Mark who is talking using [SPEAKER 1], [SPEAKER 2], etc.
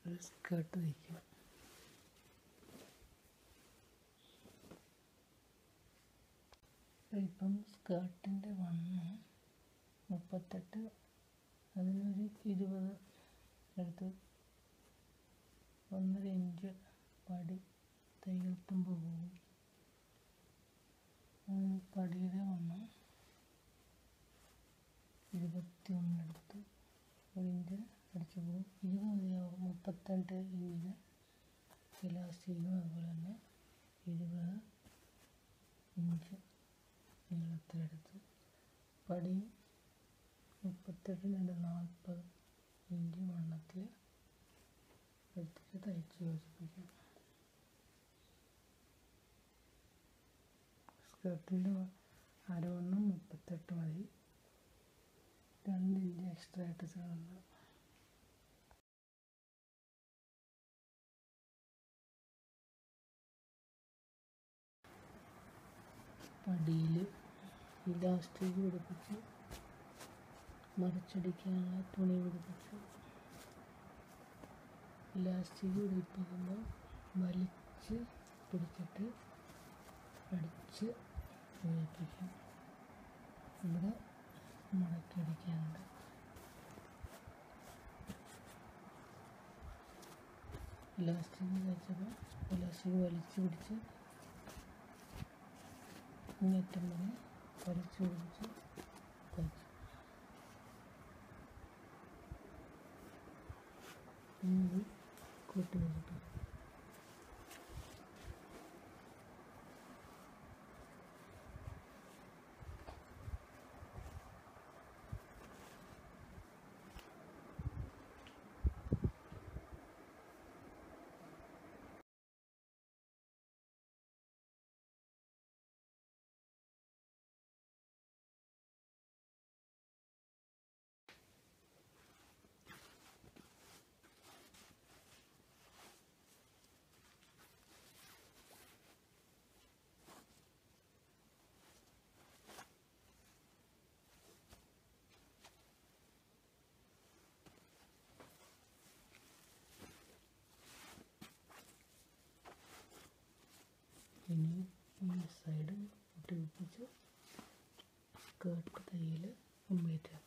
[SPEAKER 1] ഒരു സ്കേർട്ട് തയ്ക്കുക ഇപ്പം സ്കേർട്ടിൻ്റെ വണ്ണം മുപ്പത്തെട്ട് അതിനൊരു ഇരുപത് എടുത്ത് ഒന്നര ഇഞ്ച് പടി തയ്യൽ തുമ്പ് പോകും അതിന് പടിയുടെ വണ്ണം ഇരുപത്തി ഒന്നെടുത്ത് ഒരു ഇഞ്ച് അടിച്ചു പോകും ഇരുപത് മതിയാവും മുപ്പത്തെട്ട് ഇഞ്ചിന് ഇലാസ്റ്റിക്കും അതുപോലെ തന്നെ ഇരുപത് ഇഞ്ച് നീളത്തിലെടുത്ത് പടിയും മുപ്പത്തെട്ടിനുണ്ട് നാൽപ്പത് ഇഞ്ച് വണ്ണത്തിൽ എടുത്തിട്ട് തയ്ച്ച് യോജിപ്പിക്കും സ്കേർട്ടിൻ്റെ അരവണ്ണം മുപ്പത്തെട്ട് മതി രണ്ട് ഇഞ്ച് എക്സ്ട്രാ ആയിട്ട് ചേർന്ന് പടിയിൽ ഇലാസ്റ്റിക് പിടിപ്പിച്ച് മറിച്ചടിക്കാനുള്ള തുണി പിടിപ്പിച്ച് ഇലാസ്റ്റിക് പിടിപ്പിക്കുമ്പോൾ വലിച്ച് പിടിച്ചിട്ട് അടിച്ച് ഉപയോഗിപ്പിക്കും ഇവിടെ മടക്കിയടിക്കാനുണ്ട് ഇലാസ്റ്റിക് തയ്ച്ചപ്പോൾ ഇലാസ്റ്റിക് വലിച്ച് പിടിച്ച് ഇങ്ങേറ്റം വരെ വലിച്ച് പിടിച്ച് തയ്ച്ചു ഇനി കൂട്ടി വെച്ചിട്ട് ഇനി ഈ സൈഡ് ഒട്ടി വെപ്പിച്ച് സ്കേർട്ട് തയ്യൽ കംപ്ലീറ്റ് ആക്കും